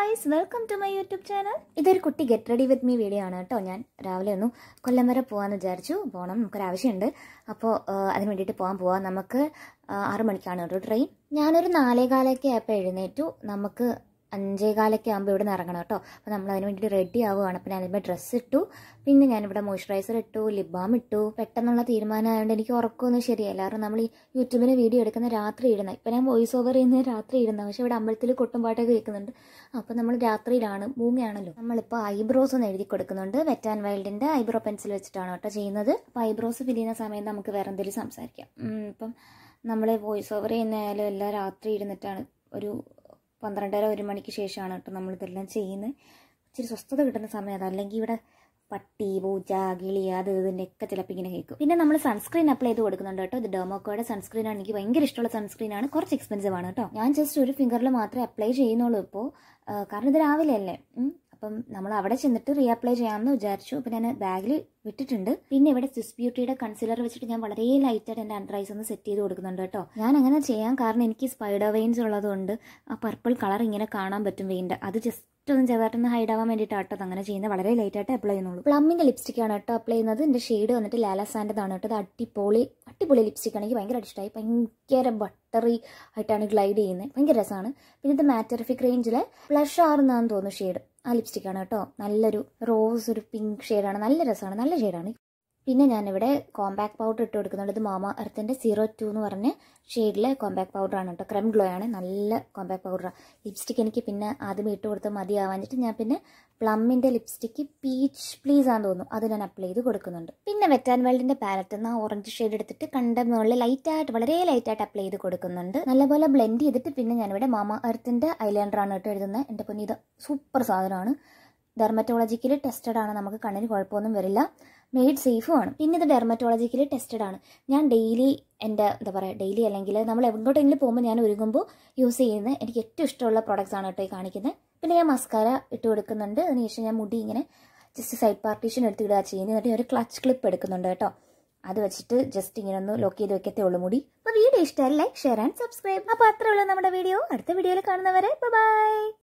Guys welcome to my YouTube channel ഇതൊരു കുട്ടി get ready with me video ആണ് കേട്ടോ ഞാൻ രാവിലെ ഒന്ന് കൊല്ലം വരെ പോകാമെന്ന് വിചാരിച്ചു പോകണം നമുക്കൊരാവശ്യമുണ്ട് അപ്പോൾ അതിന് വേണ്ടിയിട്ട് പോകാൻ പോവാം നമുക്ക് ആ, ആറ് മണിക്കാണ് കേട്ടോ ട്രെയിൻ ഞാനൊരു നാലേകാലൊക്കെ ആയപ്പോൾ എഴുന്നേറ്റു നമുക്ക് അഞ്ചേകാലൊക്കെ ആകുമ്പോൾ ഇവിടെ നിന്ന് ഇറങ്ങണം കേട്ടോ അപ്പോൾ നമ്മൾ അതിന് വേണ്ടിയിട്ട് റെഡി ആവുകയാണ് അപ്പോൾ ഞാനിപ്പോൾ ഡ്രസ്സ് ഇട്ടു പിന്നെ ഞാനിവിടെ മോയ്സ്ചറൈസർ ഇട്ടു ലിപ് ബാം ഇട്ടു പെട്ടെന്നുള്ള തീരുമാനമായതുകൊണ്ട് എനിക്ക് ഉറക്കമൊന്നും ശരിയല്ല കാരണം നമ്മൾ ഈ യൂട്യൂബിന് വീഡിയോ എടുക്കുന്ന രാത്രി ഇടുന്ന ഇപ്പം ഞാൻ വോയിസ് ഓവർ ചെയ്യുന്നത് രാത്രി ഇടുന്ന പക്ഷേ ഇവിടെ അമ്പലത്തിൽ കൊട്ടും പാട്ടൊക്കെ കേൾക്കുന്നുണ്ട് അപ്പോൾ നമ്മൾ രാത്രിയിലാണ് മൂങ്ങയാണല്ലോ നമ്മളിപ്പോൾ ഐബ്രോസ് ഒന്ന് എഴുതി കൊടുക്കുന്നുണ്ട് വെറ്റ് ആൻഡ് വൈൽഡിൻ്റെ ഐബ്രോ പെൻസിൽ വെച്ചിട്ടാണ് കേട്ടോ ചെയ്യുന്നത് അപ്പോൾ ഐബ്രോസ് ഫിൽ ചെയ്യുന്ന സമയത്ത് നമുക്ക് വേറെ എന്തെങ്കിലും സംസാരിക്കാം ഉം, ഇപ്പം നമ്മൾ വോയിസ് ഓവർ ചെയ്യുന്നതായാലും എല്ലാം രാത്രി ഇരുന്നിട്ടാണ് ഒരു പന്ത്രണ്ടര ഒരു മണിക്ക് ശേഷമാണ് കേട്ടോ നമ്മളിതെല്ലാം ചെയ്യുന്നത് ഇച്ചിരി സ്വസ്ഥത കിട്ടുന്ന സമയം അത് അല്ലെങ്കിൽ ഇവിടെ പട്ടി പൂച്ച കിളി അത് ഇതിൻ്റെ ഒക്കെ ചിലപ്പോൾ ഇങ്ങനെ കേൾക്കും പിന്നെ നമ്മൾ സൺസ്ക്രീൻ അപ്ലൈ ചെയ്ത് കൊടുക്കുന്നുണ്ട് കേട്ടോ ഇത് ഡെർമോക്കോയുടെ സൺസ്ക്രീൻ ആണ് എനിക്ക് ഭയങ്കര ഇഷ്ടമുള്ള സൺസ്ക്രീൻ ആണ് കുറച്ച് എക്സ്പെൻസീവ് ആണ് കേട്ടോ ഞാൻ ജസ്റ്റ് ഒരു ഫിംഗറിൽ മാത്രമേ അപ്ലൈ ചെയ്യുന്നുള്ളൂ ഇപ്പോൾ കാരണം ഇത് രാവിലെ അല്ലേ ഉം. അപ്പം നമ്മൾ അവിടെ ചെന്നിട്ട് റീഅപ്ലൈ ചെയ്യാമെന്ന് വിചാരിച്ചു അപ്പം ഞാൻ ബാഗിൽ വിട്ടിട്ടുണ്ട് പിന്നെ ഇവിടെ സ്വിസ് ബ്യൂട്ടിയുടെ കൺസീലർ വെച്ചിട്ട് ഞാൻ വളരെ ലൈറ്റായിട്ട് എൻ്റെ അണ്ടർ ഐസ് ഒന്ന് സെറ്റ് ചെയ്ത് കൊടുക്കുന്നുണ്ട് കേട്ടോ ഞാൻ അങ്ങനെ ചെയ്യാൻ കാരണം എനിക്ക് സ്പൈഡർ വെയിൻസ് ഉള്ളതുകൊണ്ട് ആ പർപ്പിൾ കളർ ഇങ്ങനെ കാണാൻ പറ്റും വെയിൻ്റെ അത് ജസ്റ്റ് ഒന്ന് ചെറുതായിട്ടൊന്ന് ഹൈഡ് ആവാൻ വേണ്ടിയിട്ടാണ് കേട്ടോ അങ്ങനെ ചെയ്യുന്നത് വളരെ ലൈറ്റായിട്ട് അപ്ലൈ ചെയ്യുന്നുള്ളൂ പ്ലമ്മിൻ്റെ ലിപ്സ്റ്റിക്കാണ് കേട്ടോ അപ്ലൈ ചെയ്യുന്നത് എൻ്റെ ഷെയ്ഡ് വന്നിട്ട് ലാല സാൻഡതാണ് കേട്ടോ ഇത് അടിപൊളി അടിപൊളി ലിപ്സ്റ്റിക്കാണ് എനിക്ക് ഭയങ്കര ഇഷ്ടമായി ഭയങ്കര ബട്ടറി ആയിട്ടാണ് ഗ്ലൈഡ് ചെയ്യുന്നത് ഭയങ്കര രസമാണ് പിന്നെ ഇത് മാറ്ററിഫിക് റേഞ്ചിലെ ഫ്ലഷ് ആറുന്നാന്ന് തോന്നുന്നു ഷെയ്ഡ് ആ ലിപ്സ്റ്റിക്കാണ് കേട്ടോ നല്ലൊരു റോസ് ഒരു പിങ്ക് ഷെയ്ഡാണ് നല്ല രസമാണ് നല്ല ഷെയ്ഡാണ് പിന്നെ ഞാനിവിടെ കോമ്പാക്ട് പൗഡർ ഇട്ട് കൊടുക്കുന്നുണ്ട് ഇത് മാമ എർത്തിൻ്റെ സീറോ ടു എന്ന് പറഞ്ഞ ഷെയ്ഡിലെ കോമ്പാക്ട് പൗഡറാണ് കേട്ടോ ക്രെം ഗ്ലോ ആണ് നല്ല കോമ്പാക്ട് പൗഡറാണ് ലിപ്സ്റ്റിക് എനിക്ക് പിന്നെ ആദ്യമേ ഇട്ട് കൊടുത്ത് മതിയാവാഞ്ഞിട്ട് ഞാൻ പിന്നെ പ്ലമ്മിൻ്റെ ലിപ്സ്റ്റിക്ക് പീച്ച് പ്ലീസ് ആണെന്ന് തോന്നുന്നു അത് ഞാൻ അപ്ലൈ ചെയ്ത് കൊടുക്കുന്നുണ്ട് പിന്നെ വെറ്റ് ആൻഡ് വേൾഡിൻ്റെ പാലറ്റ് നിന്ന് ആ ഓറഞ്ച് ഷെയ്ഡ് എടുത്തിട്ട് കണ്ട മുകളിൽ ലൈറ്റായിട്ട് വളരെ ലൈറ്റായിട്ട് അപ്ലൈ ചെയ്ത് കൊടുക്കുന്നുണ്ട് നല്ലപോലെ ബ്ലെൻഡ് ചെയ്തിട്ട് പിന്നെ ഞാനിവിടെ മാമ എർത്തിൻ്റെ ഐലൈനറാണ് കേട്ടോ എഴുതുന്നത് എൻ്റെ പൊന്നി ഇത് സൂപ്പർ സാധനമാണ് ഡെർമറ്റോളജിക്കലി ടെസ്റ്റഡ് ആണ് നമുക്ക് കണ്ണിന് കുഴപ്പമൊന്നും വരില്ല മെയ്ഡ് സേഫും ആണ് പിന്നെ ഇത് ഡെർമറ്റോളജിക്കലി ടെസ്റ്റഡ് ആണ് ഞാൻ ഡെയിലി എൻ്റെ എന്താ പറയുക ഡെയിലി അല്ലെങ്കിൽ നമ്മൾ എങ്ങോട്ടെങ്കിലും പോകുമ്പോൾ ഞാൻ ഒരുങ്ങുമ്പോൾ യൂസ് ചെയ്യുന്ന എനിക്ക് ഏറ്റവും ഇഷ്ടമുള്ള പ്രോഡക്റ്റ്സ് ആണ് കേട്ടോ ഈ കാണിക്കുന്നത് പിന്നെ ഞാൻ മസ്കാര ഇട്ട് കൊടുക്കുന്നുണ്ട് അതിനുശേഷം ഞാൻ മുടി ഇങ്ങനെ ജസ്റ്റ് സൈഡ് പാർട്ടീഷൻ എടുത്ത് ഇടുക ചെയ്യുന്നത് എന്നിട്ട് ഞാൻ ഒരു ക്ലച്ച് ക്ലിപ്പ് എടുക്കുന്നുണ്ട് കേട്ടോ അത് വെച്ചിട്ട് ജസ്റ്റ് ഇങ്ങനെ ഒന്ന് ലോക്ക് ചെയ്ത് വെക്കത്തേ ഉള്ളൂ മുടി അപ്പോൾ വീഡിയോ ഇഷ്ടമായി ലൈക്ക് ഷെയർ ആൻഡ് സബ്സ്ക്രൈബ് അപ്പോൾ അത്രേ ഉള്ളൂ നമ്മുടെ വീഡിയോ അടുത്ത വീഡിയോയിൽ കാണുന്നവരെ ബൈ